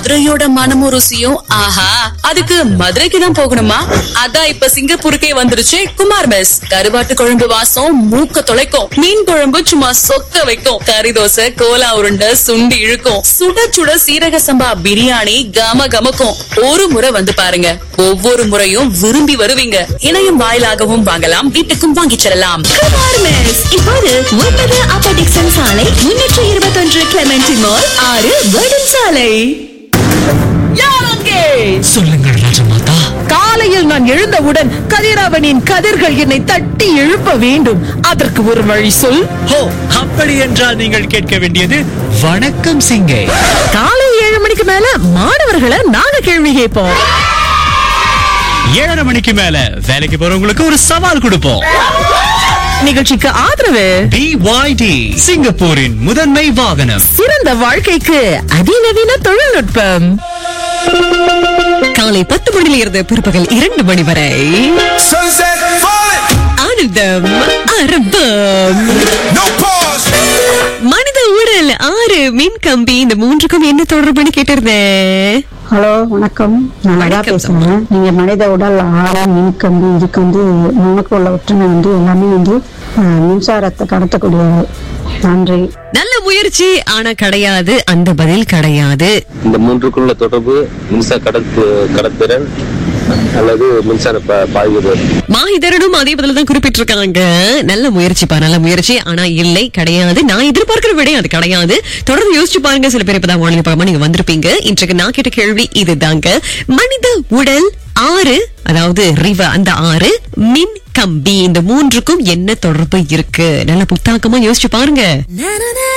மதுரையோட மனமும் ருசியும் ஆஹா அதுக்கு மதுரைக்கு தான் போகணுமா அதான் இப்ப சிங்கப்பூருக்கே வந்துருச்சு குமார் மெஸ் கருவாட்டு குழம்பு வாசம் மூக்க தொலைக்கும் மீன் குழம்பு சும்மா சொக்க வைக்கும் கறி தோசை கோலா உருண்டை சுண்டி இழுக்கும் சுட சுட சீரக சம்பா பிரியாணி கம கமக்கும் ஒரு முறை வந்து பாருங்க ஒவ்வொரு முறையும் விரும்பி வருவீங்க இணையம் வாயிலாகவும் வாங்கலாம் வீட்டுக்கும் வாங்கிச் செல்லலாம் குமார் மெஸ் இப்போது ஒன்பது அப்ப டிக்சன் சாலை முன்னூற்று இருபத்தொன்று கிளமெண்டி மால் ஆறு வேர்டன் சாலை சொல்லுங்கள் ராஜமாதா காலையில் நான் எழுந்தவுடன் கதிரவனின் கதிர்கள் என்னை தட்டி எழுப்ப வேண்டும் அதற்கு ஒரு வழி சொல் ஹோ அப்படி என்றால் நீங்கள் கேட்க வேண்டியது வணக்கம் சிங்கே காலை ஏழு மணிக்கு மேல மாணவர்களை நாங்க கேள்வி கேட்போம் ஏழரை மணிக்கு மேல வேலைக்கு போறவங்களுக்கு ஒரு சவால் கொடுப்போம் நிகழ்ச்சிக்கு ஆதரவு பிஒய்டி சிங்கப்பூரின் முதன்மை வாகனம் சிறந்த வாழ்க்கைக்கு அதிநவீன தொழில்நுட்பம் காலை பத்து மணியில இருந்து பிற்பகல் இரண்டு மணி வரை Sunset falling, ஆனந்தம் அரபம் no pause. மனித உடல் ஆறு மின் கம்பி இந்த மூன்றுக்கும் என்ன தொடர்புன்னு கேட்டிருந்தேன் ஹலோ வணக்கம் நான் லதா வணக்கம், பேசுறேன் நீங்க மனித உடல் ஆழம் மின்கம்பி இதுக்கு வந்து நமக்கு உள்ள ஒற்றுமை வந்து எல்லாமே வந்து அஹ், மின்சாரத்தை கடத்தக்கூடியது நன்றி நல்ல முயற்சி ஆனா கிடையாது அந்த பதில் கிடையாது இந்த மூன்றுக்குள்ள தொடர்பு மின்சார கடத்து கடத்திறன் அல்லது மின்சார பா- பாய்வது மாஹிதரனும் அதே பதில தான் குறிப்பிட்டிருக்காங்க நல்ல முயற்சிப்பா நல்ல முயற்சி ஆனா இல்லை கிடையாது நான் எதிர்பார்க்கிற விட அது கிடையாது தொடர்ந்து யோசிச்சு பாருங்க சில பேர் இப்பதான் வானிலை பக்கமா நீங்க வந்திருப்பீங்க இன்றைக்கு நான் கேட்ட கேள்வி இதுதாங்க மனித உடல் ஆறு அதாவது ரிவ அந்த ஆறு மின் கம்பி இந்த மூன்றுக்கும் என்ன தொடர்பு இருக்கு நல்ல புத்தாக்கமா யோசிச்சு பாருங்க